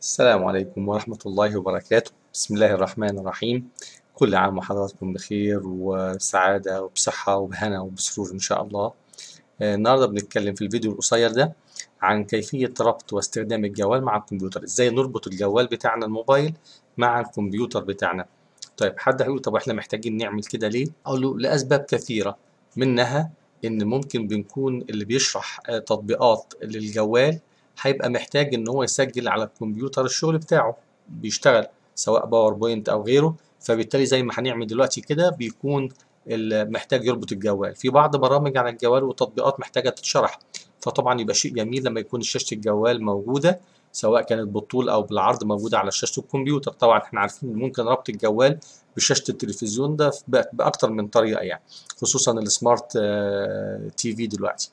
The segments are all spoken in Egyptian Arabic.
السلام عليكم ورحمة الله وبركاته بسم الله الرحمن الرحيم كل عام وحضراتكم بخير وسعادة وبصحة وبهنا وبسرور إن شاء الله آه، النهاردة بنتكلم في الفيديو القصير ده عن كيفية ربط واستخدام الجوال مع الكمبيوتر إزاي نربط الجوال بتاعنا الموبايل مع الكمبيوتر بتاعنا طيب حد هيقول طب احنا محتاجين نعمل كده ليه؟ أقول له لأسباب كثيرة منها إن ممكن بنكون اللي بيشرح آه، تطبيقات للجوال هيبقى محتاج ان هو يسجل على الكمبيوتر الشغل بتاعه بيشتغل سواء باوربوينت او غيره فبالتالي زي ما هنعمل دلوقتي كده بيكون ال- محتاج يربط الجوال في بعض برامج على الجوال وتطبيقات محتاجه تتشرح فطبعا يبقى شيء جميل لما يكون شاشه الجوال موجوده سواء كانت بالطول او بالعرض موجوده على شاشه الكمبيوتر طبعا احنا عارفين ان ممكن ربط الجوال بشاشه التلفزيون ده ب- باكتر من طريقه يعني خصوصا السمارت آه، تي في دلوقتي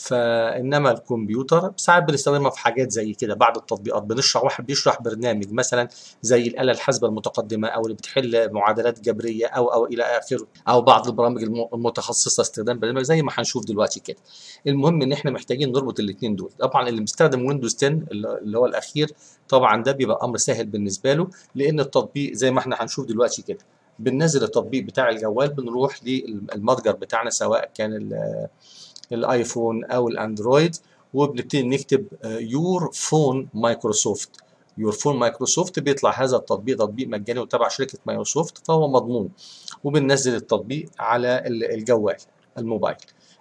فانما الكمبيوتر ساعات بنستخدمها في حاجات زي كده بعض التطبيقات بنشرح واحد بيشرح برنامج مثلا زي الاله الحاسبه المتقدمه او اللي بتحل معادلات جبريه او او الى اخره او بعض البرامج الم- المتخصصه استخدام برنامج زي ما هنشوف دلوقتي كده المهم ان احنا محتاجين نربط الاثنين دول طبعا اللي بيستخدم ويندوز 10 اللي اللي هو الاخير طبعا ده بيبقى امر سهل بالنسبه له لان التطبيق زي ما احنا هنشوف دلوقتي كده بننزل التطبيق بتاع الجوال بنروح للمتجر بتاعنا سواء كان ال- الايفون او الاندرويد وبنبتدي نكتب يور فون مايكروسوفت يور فون مايكروسوفت بيطلع هذا التطبيق تطبيق مجاني وتبع شركه مايكروسوفت فهو مضمون وبننزل التطبيق على ال- الجوال الموبايل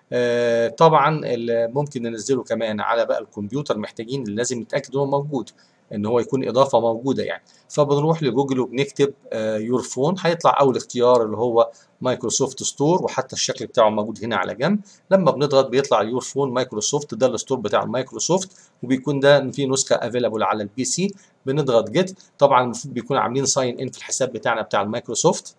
آه، طبعا ال- ممكن ننزله كمان على بقى الكمبيوتر محتاجين لازم نتاكد انه موجود ان هو يكون اضافه موجوده يعني فبنروح لجوجل وبنكتب يور فون هيطلع اول اختيار اللي هو مايكروسوفت ستور وحتى الشكل بتاعه موجود هنا على جنب لما بنضغط بيطلع يور فون مايكروسوفت ده الستور بتاع المايكروسوفت وبيكون ده في نسخه افيلابل على البي سي بنضغط جيت طبعا المفروض بيكون عاملين ساين ان في الحساب بتاعنا بتاع المايكروسوفت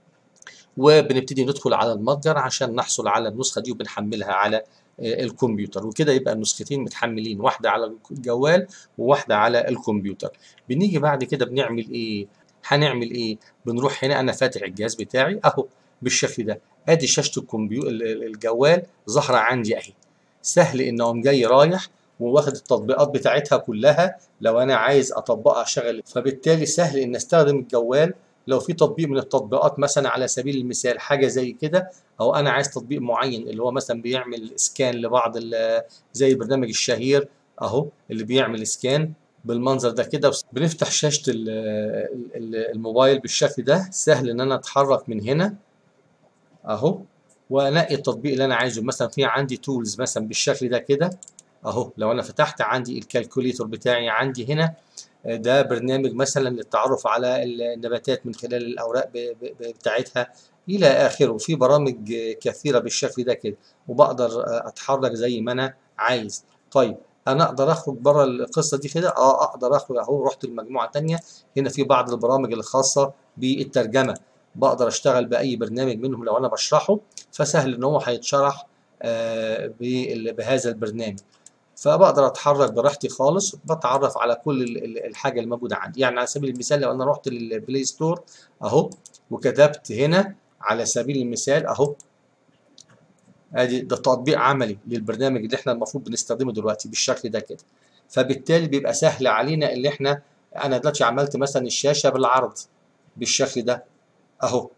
وبنبتدي ندخل على المتجر عشان نحصل على النسخه دي وبنحملها على آه، الكمبيوتر وكده يبقى النسختين متحملين واحده على الجوال وواحده على الكمبيوتر بنيجي بعد كده بنعمل ايه هنعمل ايه بنروح هنا انا فاتح الجهاز بتاعي اهو بالشكل ده ادي شاشه الكمبيوتر الجوال ظاهره عندي اهي سهل ان اقوم جاي رايح وواخد التطبيقات بتاعتها كلها لو انا عايز اطبقها اشغل فبالتالي سهل ان استخدم الجوال لو في تطبيق من التطبيقات مثلا على سبيل المثال حاجه زي كده او انا عايز تطبيق معين اللي هو مثلا بيعمل سكان لبعض ال- زي البرنامج الشهير اهو اللي بيعمل سكان بالمنظر ده كده بنفتح شاشه ال- ال- الموبايل بالشكل ده سهل ان انا اتحرك من هنا اهو وانقي التطبيق اللي انا عايزه مثلا في عندي تولز مثلا بالشكل ده كده اهو لو انا فتحت عندي الكالكوليتور بتاعي عندي هنا آه، ده برنامج مثلا للتعرف على النباتات من خلال الاوراق ب- ب- ب- بتاعتها الى اخره في برامج آه، كثيره بالشكل ده كده وبقدر آه، اتحرك زي ما انا عايز طيب انا اقدر اخرج بره القصه دي كده اه اقدر اخرج اهو رحت لمجموعه تانية هنا في بعض البرامج الخاصه بالترجمه بقدر اشتغل باي برنامج منهم لو انا بشرحه فسهل ان هو هيتشرح آه، بال- بهذا البرنامج فبقدر اتحرك براحتي خالص بتعرف على كل ال- ال- الحاجه الموجوده عندي يعني على سبيل المثال لو انا رحت للبلاي ستور اهو وكتبت هنا على سبيل المثال اهو ادي ده تطبيق عملي للبرنامج اللي احنا المفروض بنستخدمه دلوقتي بالشكل ده كده فبالتالي بيبقى سهل علينا اللي احنا انا دلوقتي عملت مثلا الشاشه بالعرض بالشكل ده اهو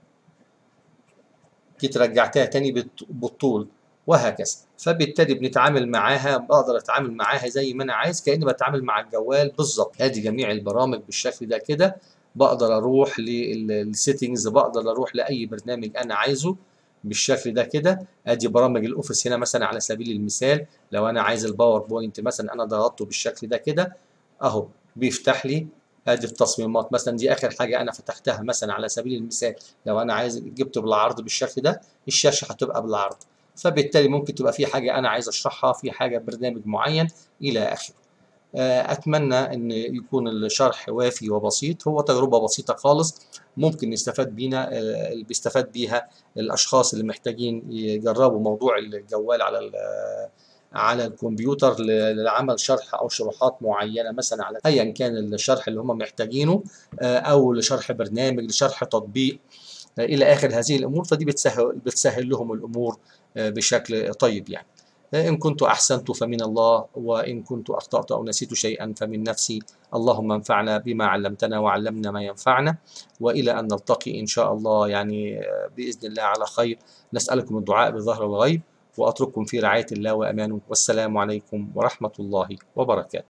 جيت رجعتها تاني بالط- بالطول وهكذا فبالتالي بنتعامل معاها بقدر اتعامل معاها زي ما انا عايز كاني بتعامل مع الجوال بالظبط ادي جميع البرامج بالشكل ده كده بقدر اروح للسيتنجز بقدر اروح لاي برنامج انا عايزه بالشكل ده كده ادي برامج الاوفيس هنا مثلا على سبيل المثال لو انا عايز الباوربوينت مثلا انا ضغطته بالشكل ده كده اهو بيفتح لي ادي التصميمات مثلا دي اخر حاجه انا فتحتها مثلا على سبيل المثال لو انا عايز جبته بالعرض بالشكل ده الشاشه هتبقى بالعرض فبالتالي ممكن تبقى في حاجه انا عايز اشرحها في حاجه برنامج معين الى اخره آه، اتمنى ان يكون الشرح وافي وبسيط هو تجربه بسيطه خالص ممكن يستفاد بينا آه، اللي بيستفاد بيها الاشخاص اللي محتاجين يجربوا موضوع الجوال على ال- على الكمبيوتر ل- لعمل شرح او شروحات معينه مثلا على ايا كان الشرح اللي هم محتاجينه آه، او لشرح برنامج لشرح تطبيق آه، الى اخر هذه الامور فدي بتسهل بتسهل لهم الامور آه، بشكل طيب يعني إن كنت أحسنت فمن الله وإن كنت أخطأت أو نسيت شيئا فمن نفسي اللهم انفعنا بما علمتنا وعلمنا ما ينفعنا وإلى أن نلتقي إن شاء الله يعني بإذن الله على خير نسألكم الدعاء بظهر الغيب وأترككم في رعاية الله وأمانه والسلام عليكم ورحمة الله وبركاته